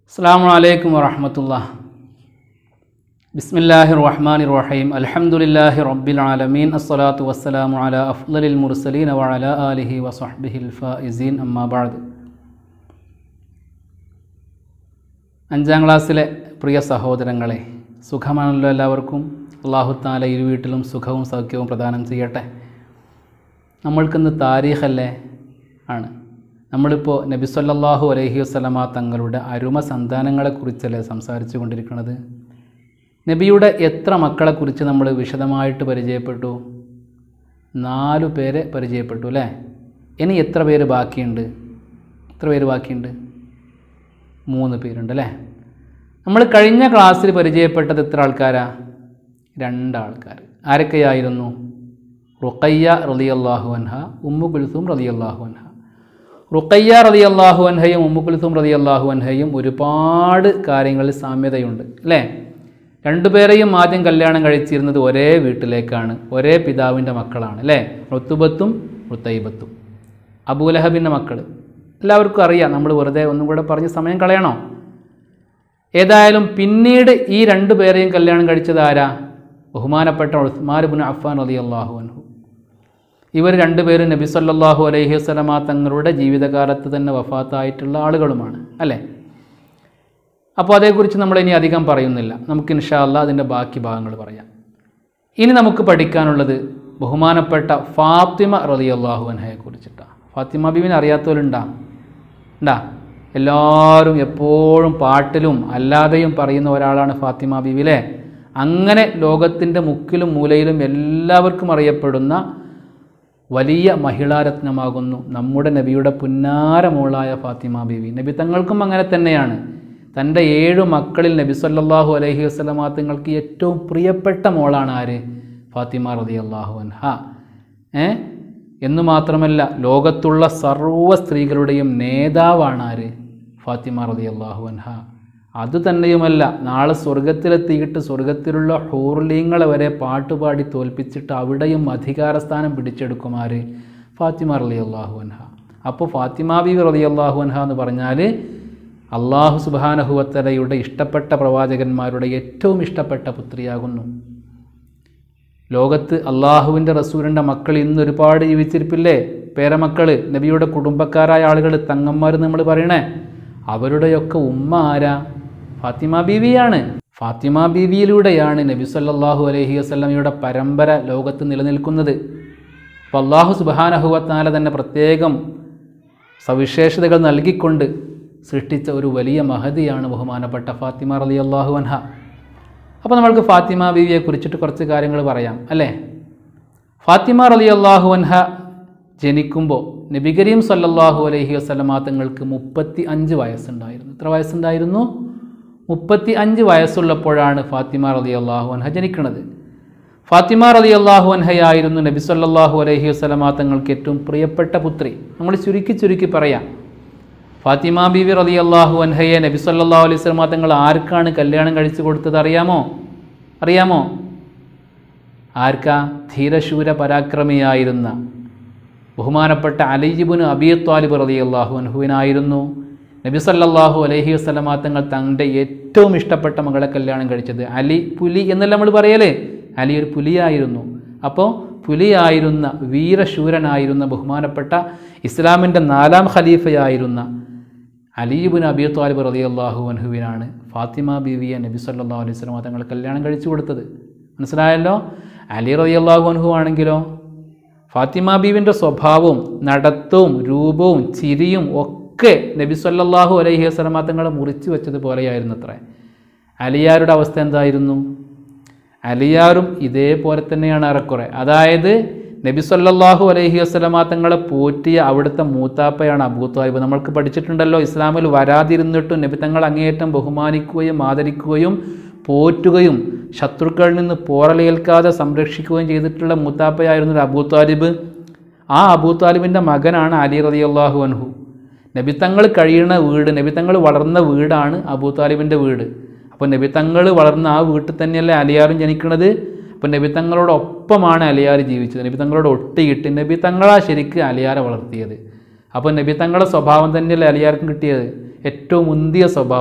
അസ്സാം വലൈക്കും വറഹമത്തുള്ള ബിസ്മില്ലാഹി റഹ്മാൻ റഹീം അൽഹംദുലില്ലാഹി റബ്ബിൽ ആലമീൻ അസ്സലാത്തു വസ്സലാമു അല അഫ്ലലിൽ മുർസലീൻ വഅല ആലിഹി വസ്വഹ്ബിഹിൽ ഫായിസീൻ അമ്മാ ബഅദ് അഞ്ചാം ക്ലാസ്സിലെ പ്രിയ സഹോദരങ്ങളെ സുഖമാണല്ലോ എല്ലാവർക്കും അള്ളാഹു താല ഇരു വീട്ടിലും സുഖവും സൗഖ്യവും പ്രദാനം ചെയ്യട്ടെ നമ്മൾക്കിന്ന് താരീഖല്ലേ ആണ് നമ്മളിപ്പോൾ നബി സല്ലല്ലാഹു അലൈഹി വസല്ലമ തങ്ങളുടെ അരുമ സന്താനങ്ങളെക്കുറിച്ചല്ലേ സംസാരിച്ചു കൊണ്ടിരിക്കുന്നത് നബിയുടെ എത്ര മക്കളെക്കുറിച്ച് നമ്മൾ വിശദമായിട്ട് പരിചയപ്പെട്ടു നാലു പേരെ പരിചയപ്പെട്ടു അല്ലേ ഇനി എത്ര പേര് ബാക്കിയുണ്ട് എത്ര പേര് ബാക്കിയുണ്ട് മൂന്ന് പേരുണ്ട് അല്ലേ നമ്മൾ കഴിഞ്ഞ ക്ലാസ്സിൽ പരിചയപ്പെട്ടത് എത്ര ആൾക്കാരാ രണ്ടാൾക്കാർ ആരൊക്കെയായിരുന്നു റുഖയ്യ റളിയല്ലാഹു അൻഹ ഉമ്മു കുൽസും റളിയല്ലാഹു അൻഹ റുഖയ്യ റളിയല്ലാഹു അൻഹയും ഉമ്മു കുൽസും റളിയല്ലാഹു അൻഹയും ഒരുപാട് കാര്യങ്ങളിൽ സാമ്യതയുണ്ട് അല്ലേ രണ്ടുപേരെയും ആദ്യം കല്യാണം കഴിച്ചിരുന്നത് ഒരേ വീട്ടിലേക്കാണ് ഒരേ പിതാവിൻ്റെ മക്കളാണ് അല്ലേ റുത്തുബത്തും റുത്തൈബത്തും അബൂലഹബിൻ്റെ മക്കൾ എല്ലാവർക്കും അറിയാം നമ്മൾ വെറുതെ ഒന്നും കൂടെ പറഞ്ഞ് സമയം കളയണോ ഏതായാലും പിന്നീട് ഈ രണ്ടു പേരെയും കല്യാണം കഴിച്ചത് ആരാ ബഹുമാനപ്പെട്ട ഉസ്മാൻ അഫ്ഫാൻ അലി അള്ളാഹു അൻഹു ഇവർ രണ്ടുപേരും നബി സല്ലല്ലാഹു അലൈഹി വസല്ലമ തങ്ങളുടെ ജീവിതകാലത്ത് തന്നെ വഫാത്തായിട്ടുള്ള ആളുകളുമാണ് അല്ലേ അപ്പോൾ അതേക്കുറിച്ച് നമ്മൾ ഇനി അധികം പറയുന്നില്ല നമുക്ക് ഇൻഷാല്ല അതിൻ്റെ ബാക്കി ഭാഗങ്ങൾ പറയാം ഇനി നമുക്ക് പഠിക്കാനുള്ളത് ബഹുമാനപ്പെട്ട ഫാത്തിമ റലി അള്ളാഹു അൻഹയെ കുറിച്ചിട്ടാണ് ഫാത്തിമ ബീവിനെ അറിയാത്തവരുണ്ടാ ഉണ്ടാ എല്ലാവരും എപ്പോഴും പാട്ടിലും അല്ലാതെയും പറയുന്ന ഒരാളാണ് ഫാത്തിമ ബീവി അല്ലേ അങ്ങനെ ലോകത്തിൻ്റെ മുക്കിലും മൂലയിലും എല്ലാവർക്കും അറിയപ്പെടുന്ന വലിയ മഹിളാരത്നമാകുന്നു നമ്മുടെ നബിയുടെ പുന്നാര മോളായ ഫാത്തിമ ബീവി നബി തങ്ങൾക്കും അങ്ങനെ തന്നെയാണ് തൻ്റെ ഏഴു മക്കളിൽ നബി സല്ലല്ലാഹു അലൈഹി വസല്ലമ തങ്ങൾക്ക് ഏറ്റവും പ്രിയപ്പെട്ട മോളാണ് ആര് ഫാത്തിമ റതി അള്ളാഹു അൻഹ ഏ എന്നു മാത്രമല്ല ലോകത്തുള്ള സർവ്വ സ്ത്രീകളുടെയും നേതാവാണ് ആര് ഫാത്തിമ റതി അള്ളാഹു അൻഹ അതുതന്നെയുമല്ല നാളെ സ്വർഗത്തിലെത്തിയിട്ട് സ്വർഗത്തിലുള്ള ഹൂർലീങ്ങളെ വരെ പാട്ടുപാടി തോൽപ്പിച്ചിട്ട് അവിടെയും അധികാരസ്ഥാനം പിടിച്ചെടുക്കുമാര് ഫാത്തിമ റലി അള്ളാഹു അൻഹ അപ്പോൾ ഫാത്തിമ ബി റലി അള്ളാഹു അൻഹ എന്ന് പറഞ്ഞാൽ അള്ളാഹു സുബാനഹുവത്തലയുടെ ഇഷ്ടപ്പെട്ട പ്രവാചകന്മാരുടെ ഏറ്റവും ഇഷ്ടപ്പെട്ട പുത്രിയാകുന്നു ലോകത്ത് അള്ളാഹുവിൻ്റെ റസൂലിൻ്റെ മക്കൾ ഇന്ന് ഒരുപാട് ജീവിച്ചിരിപ്പില്ലേ പേരമക്കൾ നബിയുടെ കുടുംബക്കാരായ ആളുകൾ തങ്ങന്മാർ നമ്മൾ പറയണേ അവരുടെയൊക്കെ ഉമ്മ ആരാ ഫാത്തിമ ബീവിയാണ് ഫാത്തിമ ബീവിയിലൂടെയാണ് നബി സല്ലല്ലാഹു അലൈഹി വസല്ലമയുടെ പരമ്പര ലോകത്ത് നിലനിൽക്കുന്നത് അപ്പോൾ അള്ളാഹു സുബാനഹുവത്താല തന്നെ പ്രത്യേകം സവിശേഷതകൾ നൽകിക്കൊണ്ട് സൃഷ്ടിച്ച ഒരു വലിയ മഹതിയാണ് ബഹുമാനപ്പെട്ട ഫാത്തിമ റലി അള്ളാഹു അൻഹ അപ്പോൾ നമ്മൾക്ക് ഫാത്തിമ ബീവിയെ കുറിച്ചിട്ട് കുറച്ച് കാര്യങ്ങൾ പറയാം അല്ലേ ഫാത്തിമ റലി അള്ളാഹു അൻഹ ജനിക്കുമ്പോൾ നബി കരീം സല്ലല്ലാഹു അലൈഹി വസല്ലമ തങ്ങൾക്ക് മുപ്പത്തി അഞ്ച് വയസ്സുണ്ടായിരുന്നു എത്ര വയസ്സുണ്ടായിരുന്നു മുപ്പത്തി അഞ്ച് വയസ്സുള്ളപ്പോഴാണ് ഫാത്തിമ റലി അള്ളാഹു അൻഹ ജനിക്കുന്നത് ഫാത്തിമ റലി അള്ളാഹു അൻഹയായിരുന്നു നബി സല്ലല്ലാഹു അലൈഹി വസല്ലമ തങ്ങൾക്ക് ഏറ്റവും പ്രിയപ്പെട്ട പുത്രി നമ്മൾ ചുരുക്കി ചുരുക്കി പറയാം ഫാത്തിമ ബീവി റലി അള്ളാഹു അൻഹയെ നബി സല്ലല്ലാഹു അലൈഹി വസല്ലമ തങ്ങൾ ആർക്കാണ് കല്യാണം കഴിച്ചു കൊടുത്തത് അറിയാമോ അറിയാമോ ആർക്കാ ധീരശൂര പരാക്രമിയായിരുന്ന ബഹുമാനപ്പെട്ട അലിജിബുന് അബി ത്വാലിബ് റലി അള്ളാഹു അൻഹുവിനായിരുന്നു നബി സല്ലല്ലാഹു അലൈഹി വസല്ലമ തങ്ങൾ തങ്ങളുടെ ഏറ്റവും ഇഷ്ടപ്പെട്ട മകളെ കല്യാണം കഴിച്ചത് അലി പുലി എന്നല്ല നമ്മൾ പറയലേ അലി ഒരു പുലിയായിരുന്നു അപ്പോൾ പുലിയായിരുന്ന വീരശൂരനായിരുന്ന ബഹുമാനപ്പെട്ട ഇസ്ലാമിൻ്റെ നാലാം ഖലീഫയായിരുന്ന അലീബുൻ അബി ത്വാലിബ് റലി അള്ളാഹു അൻഹുവിനാണ് ഫാത്തിമ ബീവിയെ നബി സല്ലല്ലാഹു അലൈഹി വസല്ലമ തങ്ങൾ കല്യാണം കഴിച്ചു കൊടുത്തത് മനസ്സിലായല്ലോ അലി റലി അള്ളാഹു അൻഹു ആണെങ്കിലോ ഫാത്തിമ ബീവിൻ്റെ സ്വഭാവവും നടത്തവും രൂപവും ചിരിയും ഒക്കെ നബി സല്ലല്ലാഹു അലൈഹി വസല്ലമ തങ്ങളെ മുറിച്ചു വെച്ചതുപോലെയായിരുന്നു അത്രേ അലിയാരുടെ അവസ്ഥ എന്തായിരുന്നു അലിയാറും ഇതേപോലെ തന്നെയാണ് ഏറെക്കുറെ അതായത് നബി സല്ലല്ലാഹു അലൈഹി വസല്ലമ തങ്ങളെ പോറ്റിയ അവിടുത്തെ മൂത്താപ്പയാണ് അബൂ താലിബ് നമ്മൾക്ക് പഠിച്ചിട്ടുണ്ടല്ലോ ഇസ്ലാമിൽ വരാതിരുന്നിട്ടും നബി തങ്ങൾ അങ്ങേയറ്റം ബഹുമാനിക്കുകയും ആദരിക്കുകയും പോറ്റുകയും ശത്രുക്കളിൽ നിന്ന് പോറലേൽക്കാതെ സംരക്ഷിക്കുകയും ചെയ്തിട്ടുള്ള മൂത്താപ്പയായിരുന്നു അബൂ താലിബ് ആ അബൂ താലിബിൻ്റെ മകനാണ് അലി റതി അള്ളാഹു അൻഹു നബിത്തങ്ങൾ കഴിയുന്ന വീട് നബിത്തങ്ങൾ വളർന്ന വീടാണ് അബൂ താലിബിൻ്റെ വീട് അപ്പോൾ നബിത്തങ്ങൾ വളർന്ന ആ വീട്ടിൽ തന്നെയല്ലേ അലിയാറും ജനിക്കുന്നത് അപ്പോൾ നബിത്തങ്ങളോടൊപ്പമാണ് അലിയാർ ജീവിച്ചത് നബിത്തങ്ങളോട് ഒട്ടിയിട്ട് നബിത്തങ്ങളാ ശരിക്ക് അലിയാരെ വളർത്തിയത് അപ്പോൾ നബി തങ്ങളുടെ സ്വഭാവം തന്നെയല്ലേ അലിയാർക്കും കിട്ടിയത് ഏറ്റവും മുന്തിയ സ്വഭാവം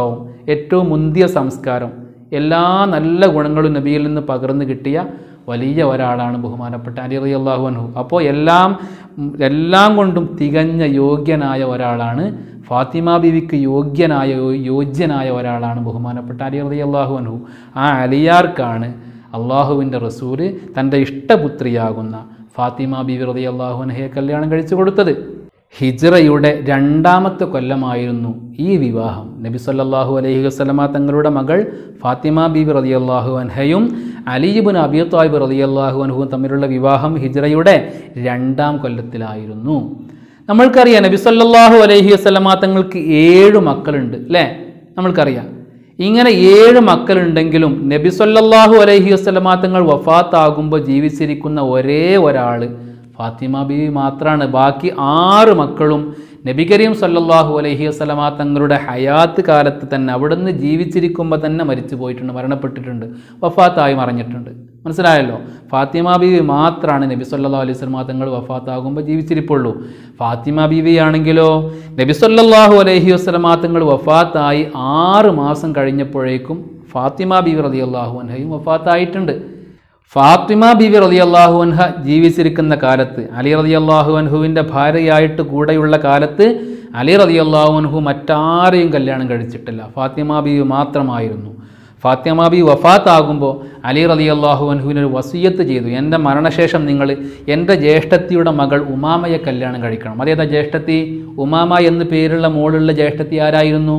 ഏറ്റവും മുന്തിയ സംസ്കാരം എല്ലാ നല്ല ഗുണങ്ങളും നബിയിൽ നിന്ന് പകർന്നു കിട്ടിയ വലിയ ഒരാളാണ് ബഹുമാനപ്പെട്ട അലി റതി അള്ളാഹു അൻഹു അപ്പോൾ എല്ലാം ഉം, എല്ലാം കൊണ്ടും തികഞ്ഞ യോഗ്യനായ ഒരാളാണ് ഫാത്തിമ ബീവിക്ക് യോഗ്യനായ യോ- യോജ്യനായ ഒരാളാണ് ബഹുമാനപ്പെട്ട അലി റതി അള്ളാഹു അൻഹു ആ അലിയാർക്കാണ് അള്ളാഹുവിൻ്റെ റസൂല് തൻ്റെ ഇഷ്ടപുത്രിയാകുന്ന ഫാത്തിമ ബീവി റതി അള്ളാഹു അൻഹയെ കല്യാണം കഴിച്ചു കൊടുത്തത് ഹിജ്റയുടെ രണ്ടാമത്തെ കൊല്ലമായിരുന്നു ഈ വിവാഹം നബി സല്ലല്ലാഹു അലൈഹി വസല്ലമ തങ്ങളുടെ മകൾ ഫാത്തിമ ബീബി റളിയല്ലാഹു അൻഹയും അലിബുൻ അബി താലിബ് റളിയല്ലാഹു അൻഹുവും തമ്മിലുള്ള വിവാഹം ഹിജ്റയുടെ രണ്ടാം കൊല്ലത്തിലായിരുന്നു നമ്മൾക്കറിയാം നബി സല്ലല്ലാഹു അലൈഹി വസല്ലമ തങ്ങൾക്ക് ഏഴ് മക്കളുണ്ട് അല്ലേ നമ്മൾക്കറിയാം ഇങ്ങനെ ഏഴ് മക്കളുണ്ടെങ്കിലും നബി സല്ലല്ലാഹു അലൈഹി വസല്ലമ തങ്ങൾ വഫാത്താകുമ്പോൾ ജീവിച്ചിരിക്കുന്ന ഒരേ ഒരാൾ ഫാത്തിമ ബീവി മാത്രമാണ് ബാക്കി ആറ് മക്കളും നബി കരീം സല്ലല്ലാഹു അലൈഹി വസല്ലമ തങ്ങളുടെ ഹയാത്ത് കാലത്ത് തന്നെ അവിടുന്ന് ജീവിച്ചിരിക്കുമ്പോൾ തന്നെ മരിച്ചു പോയിട്ടുണ്ട് മരണപ്പെട്ടിട്ടുണ്ട് വഫാത്തായി മറഞ്ഞിട്ടുണ്ട് മനസ്സിലായല്ലോ ഫാത്തിമ ബീവി മാത്രമാണ് നബി സല്ലല്ലാഹു അലൈഹി വസല്ലമ തങ്ങൾ വഫാത്താകുമ്പോൾ ജീവിച്ചിരിപ്പുള്ളൂ ഫാത്തിമ ബീവി ആണെങ്കിലോ നബി സല്ലല്ലാഹു അലൈഹി വസല്ലമ തങ്ങൾ വഫാത്തായി ആറ് മാസം കഴിഞ്ഞപ്പോഴേക്കും ഫാത്തിമ ബീവി റളിയല്ലാഹു അൻഹയും വഫാത്തായിട്ടുണ്ട് ഫാത്തിമ ബീവി റളിയല്ലാഹു അൻഹ ജീവിച്ചിരിക്കുന്ന കാലത്ത് അലി റളിയല്ലാഹു അൻഹുവിൻ്റെ ഭാര്യയായിട്ട് കൂടെയുള്ള കാലത്ത് അലി റളിയല്ലാഹു അൻഹു മറ്റാരെയും കല്യാണം കഴിച്ചിട്ടില്ല ഫാത്തിമ ബീവി മാത്രമായിരുന്നു ഫാത്തിമ ബി വഫാത്താകുമ്പോൾ അലി റളിയല്ലാഹു അൻഹുവിനൊരു വസീയത്ത് ചെയ്തു എൻ്റെ മരണശേഷം നിങ്ങൾ എൻ്റെ ജ്യേഷ്ഠത്തിയുടെ മകൾ ഉമാമയെ കല്യാണം കഴിക്കണം അതേതാ ജ്യേഷ്ഠത്തി ഉമാമ എന്ന് പേരുള്ള മോളുള്ള ജ്യേഷ്ഠത്തി ആരായിരുന്നു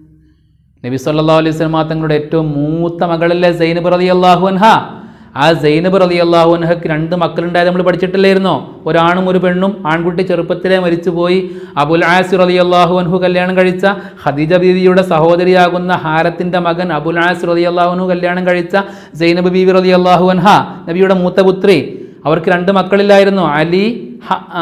നബി സല്ലല്ലാഹു അലൈഹി വസല്ലമ തങ്ങളുടെ ഏറ്റവും മൂത്ത മകളല്ലേ സൈനബ് റളിയല്ലാഹു അൻഹ ആ സൈനബ് റളിയല്ലാഹു അൻഹക്ക് രണ്ട് മക്കളുണ്ടായത് നമ്മൾ പഠിച്ചിട്ടില്ലായിരുന്നോ ഒരാണും ഒരു പെണ്ണും ആൺകുട്ടി ചെറുപ്പത്തിലേ മരിച്ചുപോയി അബുൽ ആസിർ റളിയല്ലാഹു അൻഹു കല്യാണം കഴിച്ച ഖദീജ ബീവിയുടെ സഹോദരിയാകുന്ന ഹാരത്തിൻ്റെ മകൻ അബുൽ ആസിർ റളിയല്ലാഹു അൻഹു കല്യാണം കഴിച്ച സൈനബ് ബീവി റളിയല്ലാഹു അൻഹ നബിയുടെ മൂത്ത പുത്രി അവർക്ക് രണ്ട് മക്കളില്ലായിരുന്നു അലി ഹ- ആ,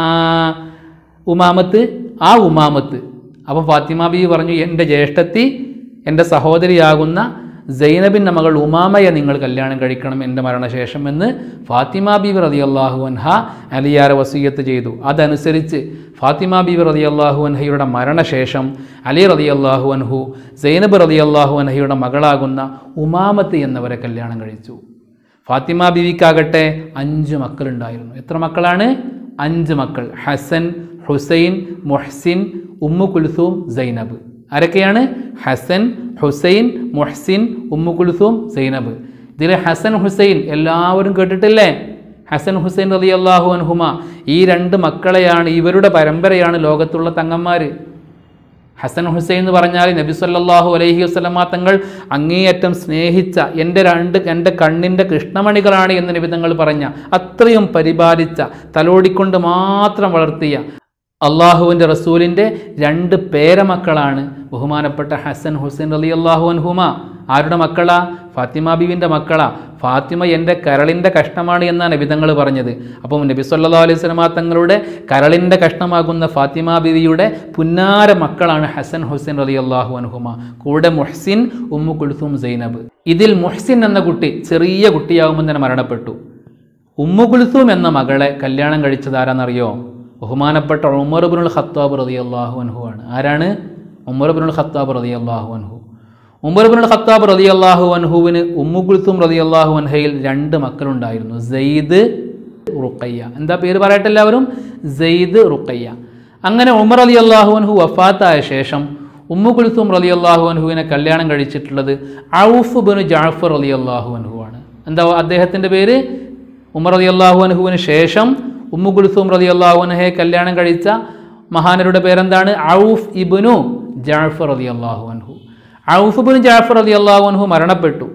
ഉമാമത്ത് ആ ഉമാമത്ത് അപ്പോൾ ഫാത്തിമ ബീവി പറഞ്ഞു എൻ്റെ ജ്യേഷ്ഠത്തി എൻ്റെ സഹോദരിയാകുന്ന സൈനബിൻ്റെ മകൾ ഉമാമയെ നിങ്ങൾ കല്യാണം കഴിക്കണം എൻ്റെ മരണശേഷം എന്ന് ഫാത്തിമ ബീവി റതി അള്ളാഹു അൻഹ അലിയാരെ വസീയത്ത് ചെയ്തു അതനുസരിച്ച് ഫാത്തിമ ബീവി റതി അള്ളാഹു അൻഹയുടെ മരണശേഷം അലി റതി അള്ളാഹു അൻഹു സൈനബ് റതി അള്ളാഹു അൻഹയുടെ മകളാകുന്ന ഉമാമത്ത് എന്നവരെ കല്യാണം കഴിച്ചു ഫാത്തിമ ബീവിക്കാകട്ടെ അഞ്ച് മക്കളുണ്ടായിരുന്നു എത്ര മക്കളാണ് അഞ്ച് മക്കൾ ഹസൻ ഹുസൈൻ മുഹ്സിൻ ഉമ്മു കുൽസൂം സൈനബ് ആരൊക്കെയാണ് ഹസൻ ഹുസൈൻ മുഹ്സിൻ ഉമ്മു കുൽസൂം സൈനബ് ഇതിൽ ഹസൻ ഹുസൈൻ എല്ലാവരും കേട്ടിട്ടില്ലേ ഹസൻ ഹുസൈൻ റലി അള്ളാഹു അൻഹുമ ഈ രണ്ട് മക്കളെയാണ് ഇവരുടെ പരമ്പരയാണ് ലോകത്തുള്ള തങ്ങന്മാർ ഹസൻ ഹുസൈൻ എന്ന് പറഞ്ഞാൽ നബി സല്ലല്ലാഹു അലൈഹി വസല്ലമ തങ്ങൾ അങ്ങേയറ്റം സ്നേഹിച്ച എൻ്റെ രണ്ട് എൻ്റെ കണ്ണിൻ്റെ കൃഷ്ണമണികളാണ് എന്ന് നബി തങ്ങൾ പറഞ്ഞ അത്രയും പരിപാലിച്ച തലോടിക്കൊണ്ട് മാത്രം വളർത്തിയ അള്ളാഹുവിൻ്റെ റസൂലിൻ്റെ രണ്ട് പേരമക്കളാണ് ബഹുമാനപ്പെട്ട ഹസൻ ഹുസൈൻ അലി അള്ളാഹു അൻഹുമ ആരുടെ മക്കളാ ഫാത്തിമ ബീവിൻ്റെ മക്കളാ ഫാത്തിമ എൻ്റെ കരളിൻ്റെ കഷ്ണമാണ് എന്നാണ് നബിതങ്ങൾ പറഞ്ഞത് അപ്പം നബി സല്ലാ അലൈഹി സ്വലമ തങ്ങളുടെ കരളിൻ്റെ കഷ്ണമാകുന്ന ഫാത്തിമ ബീവിയുടെ പുന്നാര മക്കളാണ് ഹസൻ ഹുസൈൻ അലി അള്ളാഹു അൻഹുമ കൂടെ മുഹ്സിൻ ഉമ്മു കുൽസും സൈനബ് ഇതിൽ മുഹ്സിൻ എന്ന കുട്ടി ചെറിയ കുട്ടിയാകുമ്പോൾ തന്നെ മരണപ്പെട്ടു ഉമ്മു കുൽസൂം എന്ന മകളെ കല്യാണം കഴിച്ചത് ആരാന്നറിയോ ബഹുമാനപ്പെട്ട ഉമർ ബിനുൽ ഖത്താബ് റതി അള്ളാഹു അൻഹു ആണ് ആരാണ് ഉമർ ബിനുൽ ഖത്താബ് റതി അള്ളാഹു അൻഹു ഉമർ ബിനുൽ ഖത്താബ് റതി അള്ളാഹു അൻഹുവിന് ഉമ്മു കുൽസും റതി അള്ളാഹു അൻഹയിൽ രണ്ട് മക്കളുണ്ടായിരുന്നു സെയ്ദ് റുക്കയ്യ എന്താ പേര് പറയട്ടെ എല്ലാവരും സെയ്ദ് റുക്കയ്യ അങ്ങനെ ഉമർ അലി അള്ളാഹു അൻഹു വഫാത്തായ ശേഷം ഉമ്മു കുൽസും റലി അള്ളാഹു അൻഹുവിനെ കല്യാണം കഴിച്ചിട്ടുള്ളത് ഔഫ് ബിനു ജാഫർ അലി അള്ളാഹു അൻഹു ആണ് എന്താ അദ്ദേഹത്തിൻ്റെ പേര് ഉമർ റതി അള്ളാഹു അൻഹുവിന് ശേഷം ഉമ്മു കുൽസൂം റതി അള്ളാഹു അൻഹയെ കല്യാണം കഴിച്ച മഹാനരുടെ പേരെന്താണ് ഔഫ് ഇബിനു ജാഫർ റതി അള്ളാഹു അൻഹു ഔഫ് ഇബിനു ജാഫർ റതി അള്ളാഹു അൻഹു മരണപ്പെട്ടു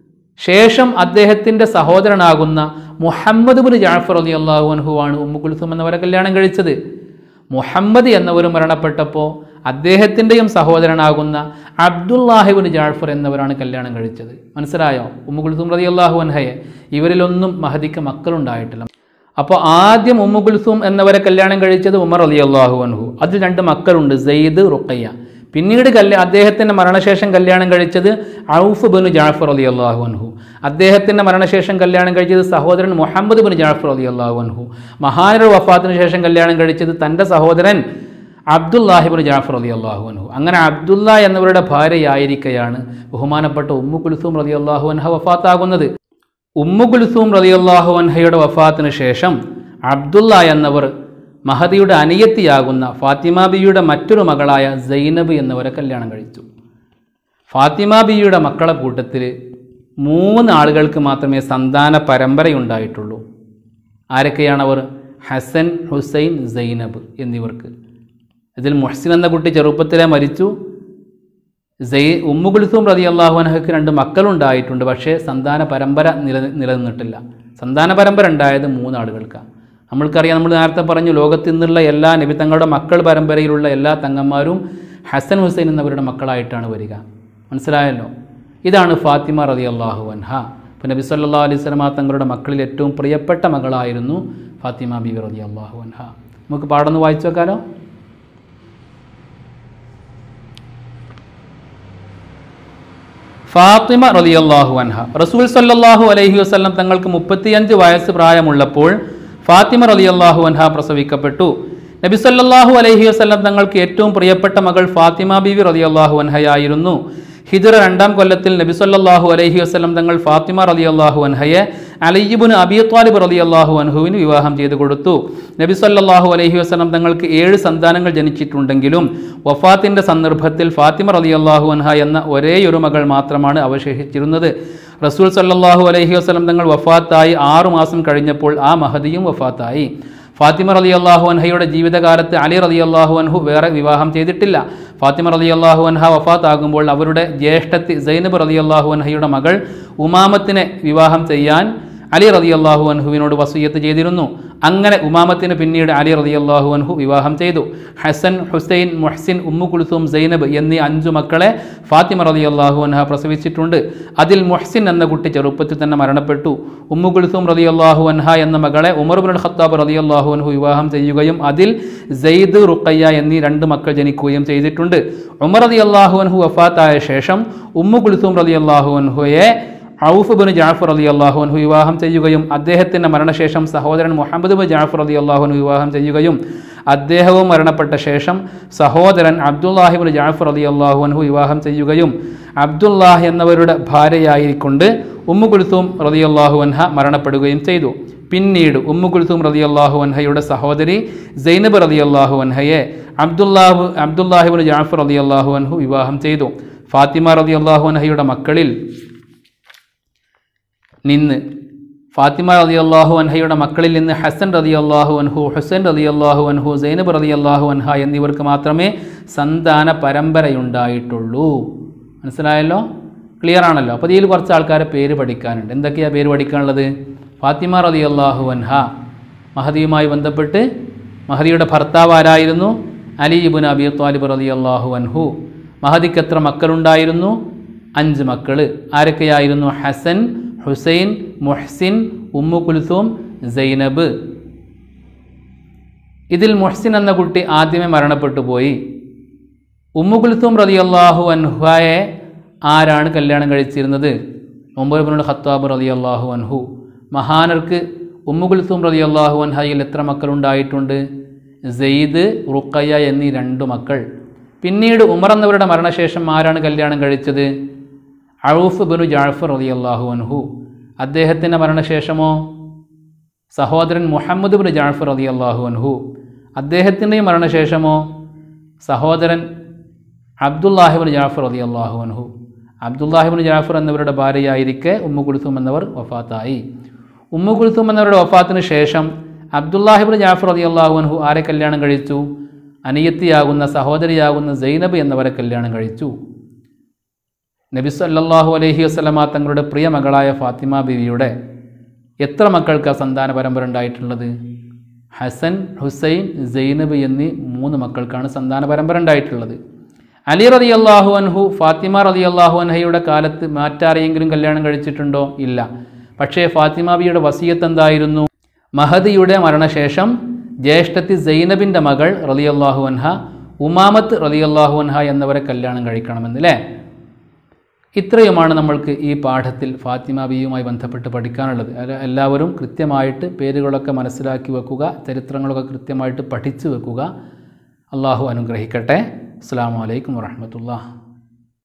ശേഷം അദ്ദേഹത്തിൻ്റെ സഹോദരനാകുന്ന മുഹമ്മദ് ബിൻ ജാഫർ അലി അള്ളാഹു അൻഹുവാണ് ഉമ്മു കുൽസും എന്നവരെ കല്യാണം കഴിച്ചത് മുഹമ്മദ് എന്നവർ മരണപ്പെട്ടപ്പോൾ അദ്ദേഹത്തിൻ്റെയും സഹോദരനാകുന്ന അബ്ദുല്ലാഹിബിൻ ജാഫർ എന്നവരാണ് കല്യാണം കഴിച്ചത് മനസ്സിലായോ ഉമ്മു കുൽസും റതി അള്ളാഹു അൻഹയെ ഇവരിലൊന്നും മഹദിക്ക് മക്കളുണ്ടായിട്ടില്ല അപ്പോൾ ആദ്യം ഉമ്മു കുൽസും എന്നവരെ കല്യാണം കഴിച്ചത് ഉമർ അലി അള്ളാഹു അൻഹു അതിൽ രണ്ട് മക്കളുണ്ട് സെയ്ദ് റുക്കയ്യ പിന്നീട് കല്യാ അദ്ദേഹത്തിൻ്റെ മരണശേഷം കല്യാണം കഴിച്ചത് ഔഫ് ബിൻ ജാഫർ അലി അള്ളാഹു അൻഹു അദ്ദേഹത്തിൻ്റെ മരണശേഷം കല്യാണം കഴിച്ചത് സഹോദരൻ മുഹമ്മദ് ബിൻ ജാഫർ അലി അള്ളാഹു അൻഹു മഹാനരുടെ വഫാത്തിന് ശേഷം കല്യാണം കഴിച്ചത് തൻ്റെ സഹോദരൻ അബ്ദുല്ലാഹിബിൻ ജാഫർ അലി അള്ളാഹു അൻഹു അങ്ങനെ അബ്ദുല്ല എന്നവരുടെ ഭാര്യയായിരിക്കെയാണ് ബഹുമാനപ്പെട്ട ഉമ്മു കുൽസൂം റലി അള്ളാഹു അൻഹ വഫാത്താകുന്നത് ഉമ്മു കുൽസൂം റലി അള്ളാഹു അൻഹയുടെ വഫാത്തിന് ശേഷം അബ്ദുല്ല എന്നവർ മഹദിയുടെ അനിയത്തിയാകുന്ന ഫാത്തിമ ബിയുടെ മറ്റൊരു മകളായ സൈനബ് എന്നവരെ കല്യാണം കഴിച്ചു ഫാത്തിമ ബിയുടെ മക്കളെ കൂട്ടത്തിൽ മൂന്ന് ആളുകൾക്ക് മാത്രമേ സന്താന പരമ്പരയുണ്ടായിട്ടുള്ളൂ ആരൊക്കെയാണവർ ഹസൻ ഹുസൈൻ സൈനബ് എന്നിവർക്ക് ഇതിൽ മുഹസിൻ എന്ന കുട്ടി ചെറുപ്പത്തിലെ മരിച്ചു സൈ ഉമ്മു കുൽസൂം റതി അള്ളാഹുനഹയ്ക്ക് രണ്ട് മക്കളുണ്ടായിട്ടുണ്ട് പക്ഷേ സന്താന പരമ്പര നില നിലനിന്നിട്ടില്ല സന്താന പരമ്പര ഉണ്ടായത് മൂന്നാളുകൾക്കാണ് നമ്മൾക്കറിയാം നമ്മൾ നേരത്തെ പറഞ്ഞു ലോകത്തിൽ നിന്നുള്ള എല്ലാ നബി തങ്ങളുടെ മക്കൾ പരമ്പരയിലുള്ള എല്ലാ തങ്ങന്മാരും ഹസൻ ഹുസൈൻ എന്നവരുടെ മക്കളായിട്ടാണ് വരിക മനസ്സിലായല്ലോ ഇതാണ് ഫാത്തിമ റതി അള്ളാഹു അൻഹ ഇപ്പോൾ നബി സല്ലാ അലൈഹി സ്വലമ തങ്ങളുടെ മക്കളിൽ ഏറ്റവും പ്രിയപ്പെട്ട മകളായിരുന്നു ഫാത്തിമ ബി റതി അള്ളാഹു അൻഹ നമുക്ക് പാടൊന്ന് വായിച്ചു വെക്കാലോ ഫാത്തിമ റളിയല്ലാഹു അൻഹ റസൂൽ സല്ലല്ലാഹു അലൈഹി വസല്ലം തങ്ങൾക്ക് മുപ്പത്തിയഞ്ച് വയസ്സ് പ്രായമുള്ളപ്പോൾ ഫാത്തിമ റളിയല്ലാഹു അൻഹ പ്രസവിക്കപ്പെട്ടു നബി സല്ലല്ലാഹു അലൈഹി വസല്ലം തങ്ങൾക്ക് ഏറ്റവും പ്രിയപ്പെട്ട മകൾ ഫാത്തിമ ബീവി റളിയല്ലാഹു അൻഹയായിരുന്നു ഹിജറ രണ്ടാം കൊല്ലത്തിൽ നബി സല്ലല്ലാഹു അലൈഹി വസല്ലം തങ്ങൾ ഫാത്തിമ റളിയല്ലാഹു അൻഹയെ അലിയിബുൻ അബി ത്വാലിബ് റളിയല്ലാഹു അൻഹുവിന് വിവാഹം ചെയ്തു കൊടുത്തു നബി സല്ലല്ലാഹു അലൈഹി വസല്ലം തങ്ങൾക്ക് ഏഴ് സന്താനങ്ങൾ ജനിച്ചിട്ടുണ്ടെങ്കിലും വഫാത്തിന്റെ സന്ദർഭത്തിൽ ഫാത്തിമ റളിയല്ലാഹു അൻഹ എന്ന ഒരേയൊരു മകൾ മാത്രമാണ് അവശേഷിച്ചിരുന്നത് റസൂൽ സല്ലല്ലാഹു അലൈഹി വസല്ലം തങ്ങൾ വഫാത്തായി ആറു മാസം കഴിഞ്ഞപ്പോൾ ആ മഹദിയും വഫാത്തായി ഫാത്തിമ റലി അള്ളാഹു അൻഹയുടെ ജീവിതകാലത്ത് അലി റലി അള്ളാഹു അൻഹു വേറെ വിവാഹം ചെയ്തിട്ടില്ല ഫാത്തിമ റലി അള്ളാഹു അൻഹ വഫാത്താകുമ്പോൾ അവരുടെ ജ്യേഷ്ഠത്തി സൈനബ് റലി അള്ളാഹു അൻഹയുടെ മകൾ ഉമാമത്തിനെ വിവാഹം ചെയ്യാൻ അലി റതി അള്ളാഹു അൻഹുവിനോട് വസൂയത്ത് ചെയ്തിരുന്നു അങ്ങനെ ഉമാമത്തിന് പിന്നീട് അലി റതി അള്ളാഹു അൻഹു വിവാഹം ചെയ്തു ഹസൻ ഹുസൈൻ മുഹ്സിൻ ഉമ്മു കുൽസൂം സൈനബ് എന്നീ അഞ്ചു മക്കളെ ഫാത്തിമ റതി അള്ളാഹു അൻഹ പ്രസവിച്ചിട്ടുണ്ട് അതിൽ മുഹ്സിൻ എന്ന കുട്ടി ചെറുപ്പത്തിൽ തന്നെ മരണപ്പെട്ടു ഉമ്മു കുൽസൂം റതി അള്ളാഹു അൻഹ എന്ന മകളെ ഉമർ ബുൽ ഖത്താബ് റതി അള്ളാഹു അൻഹു വിവാഹം ചെയ്യുകയും അതിൽ സെയ്ദ് റുക്കയ്യ എന്നീ രണ്ട് മക്കൾ ജനിക്കുകയും ചെയ്തിട്ടുണ്ട് ഉമർ റതി അള്ളാഹു അൻഹു വഫാത്തായ ശേഷം ഉമ്മു കുൽസൂം റതി അള്ളാഹു അൻഹുയെ ഔഫ് ബിൻ ജാഫർ അലി അള്ളാഹുൻഹു വിവാഹം ചെയ്യുകയും അദ്ദേഹത്തിൻ്റെ മരണശേഷം സഹോദരൻ മുഹമ്മദ് ബിൻ ജാഫർ അലി അള്ളാഹുനു വിവാഹം ചെയ്യുകയും അദ്ദേഹവും മരണപ്പെട്ട ശേഷം സഹോദരൻ അബ്ദുല്ലാഹിബിൻ ജാഫർ അലി അള്ളാഹുൻഹു വിവാഹം ചെയ്യുകയും അബ്ദുല്ലാഹ് എന്നവരുടെ ഭാര്യയായിക്കൊണ്ട് ഉമ്മു കുൽസൂം റതി അള്ളാഹു അൻഹ മരണപ്പെടുകയും ചെയ്തു പിന്നീട് ഉമ്മു കുൽസൂം റതി അള്ളാഹു അൻഹയുടെ സഹോദരി സൈനബ് റതി അള്ളാഹു അൻഹയെ അബ്ദുല്ലാഹു അബ്ദുല്ലാഹിബിൻ ജാഫർ അലി അള്ളാഹു അൻഹു വിവാഹം ചെയ്തു ഫാത്തിമ റതി അള്ളാഹു അൻഹയുടെ മക്കളിൽ നിന്ന് ഫാത്തിമ റതി അള്ളാഹു അൻഹയുടെ മക്കളിൽ നിന്ന് ഹസൻ റതി അള്ളാഹു അൻഹു ഹുസൈൻ റതി അള്ളാഹു അൻഹു സൈനബ് റതി അള്ളാഹു അൻഹ എന്നിവർക്ക് മാത്രമേ സന്താന പരമ്പരയുണ്ടായിട്ടുള്ളൂ മനസ്സിലായല്ലോ ക്ലിയർ ആണല്ലോ അപ്പോൾ ഇതിൽ കുറച്ച് ആൾക്കാരെ പേര് പഠിക്കാനുണ്ട് എന്തൊക്കെയാണ് പേര് പഠിക്കാനുള്ളത് ഫാത്തിമ റതി അള്ളാഹു അൻഹ മഹദിയുമായി ബന്ധപ്പെട്ട് മഹദിയുടെ ഭർത്താവ് ആരായിരുന്നു അലി ഇബുൻ അബി താലിബ് റതി അള്ളാഹു അൻഹു മഹദിക്ക് എത്ര മക്കളുണ്ടായിരുന്നു അഞ്ച് മക്കൾ ആരൊക്കെയായിരുന്നു ഹസൻ ഹുസൈൻ മുഹ്സിൻ ഉമ്മു കുൽസൂം സൈനബ് ഇതിൽ മുഹ്സിൻ എന്ന കുട്ടി ആദ്യമേ മരണപ്പെട്ടു പോയി ഉമ്മു കുൽസൂം റതിയല്ലാഹു അൻഹുയെ ആരാണ് കല്യാണം കഴിച്ചിരുന്നത് ഒമ്പത് ഖത്താബ് റതിയല്ലാഹു അൻഹു മഹാനർക്ക് ഉമ്മു കുൽസൂം റതിയല്ലാഹു അൻഹയിൽ എത്ര മക്കളുണ്ടായിട്ടുണ്ട് സെയ്ദ് റുക്കയ്യ എന്നീ രണ്ടു മക്കൾ പിന്നീട് ഉമർ എന്നവരുടെ മരണശേഷം ആരാണ് കല്യാണം കഴിച്ചത് ഔഫ് ബിനു ജാഫർ അലി അള്ളാഹു അൻഹു അദ്ദേഹത്തിൻ്റെ മരണശേഷമോ സഹോദരൻ മുഹമ്മദ് ബിൻ ജാഫർ അലി അള്ളാഹു അൻഹു അദ്ദേഹത്തിൻ്റെയും മരണശേഷമോ സഹോദരൻ അബ്ദുല്ലാഹിബിൻ ജാഫർ അലി അള്ളാഹു അൻഹു അബ്ദുല്ലാഹിബിൻ ജാഫർ എന്നിവരുടെ ഭാര്യയായിരിക്കെ ഉമ്മു കുൽസും എന്നവർ വഫാത്തായി ഉമ്മു കുൽസും എന്നവരുടെ വഫാത്തിന് ശേഷം അബ്ദുല്ലാഹിബിൻ ജാഫർ അലി അള്ളാഹു അൻഹു ആരെ കല്യാണം കഴിച്ചു അനിയത്തിയാകുന്ന സഹോദരിയാകുന്ന സൈനബ് എന്നവരെ കല്യാണം കഴിച്ചു നബി സല്ലല്ലാഹു അലൈഹി വസ്ലമ തങ്ങളുടെ പ്രിയ മകളായ ഫാത്തിമ ബിവിയുടെ എത്ര മക്കൾക്ക് സന്താന പരമ്പര ഉണ്ടായിട്ടുള്ളത് ഹസൻ ഹുസൈൻ സൈനബ് എന്നീ മൂന്ന് മക്കൾക്കാണ് സന്താന പരമ്പര ഉണ്ടായിട്ടുള്ളത് അലി റതി അള്ളാഹു അൻഹു ഫാത്തിമ റതി അള്ളാഹു അൻഹയുടെ കാലത്ത് മാറ്റാരെയെങ്കിലും കല്യാണം കഴിച്ചിട്ടുണ്ടോ ഇല്ല പക്ഷേ ഫാത്തിമ ബിയുടെ വസീയത്ത് എന്തായിരുന്നു മഹദിയുടെ മരണശേഷം ജ്യേഷ്ഠത്തി സൈനബിൻ്റെ മകൾ റലിയല്ലാഹു അൻഹ ഉമാമത്ത് റലിയല്ലാഹു അൻഹ എന്നിവരെ കല്യാണം കഴിക്കണമെന്നല്ലേ ഇത്രയുമാണ് നമ്മൾക്ക് ഈ പാഠത്തിൽ ഫാത്തിമ ബിയുമായി ബന്ധപ്പെട്ട് പഠിക്കാനുള്ളത് അത് എല്ലാവരും കൃത്യമായിട്ട് പേരുകളൊക്കെ മനസ്സിലാക്കി വെക്കുക ചരിത്രങ്ങളൊക്കെ കൃത്യമായിട്ട് പഠിച്ചു വെക്കുക അള്ളാഹു അനുഗ്രഹിക്കട്ടെ അസ്സാം വലൈക്കും വാഹമത്തുള്ള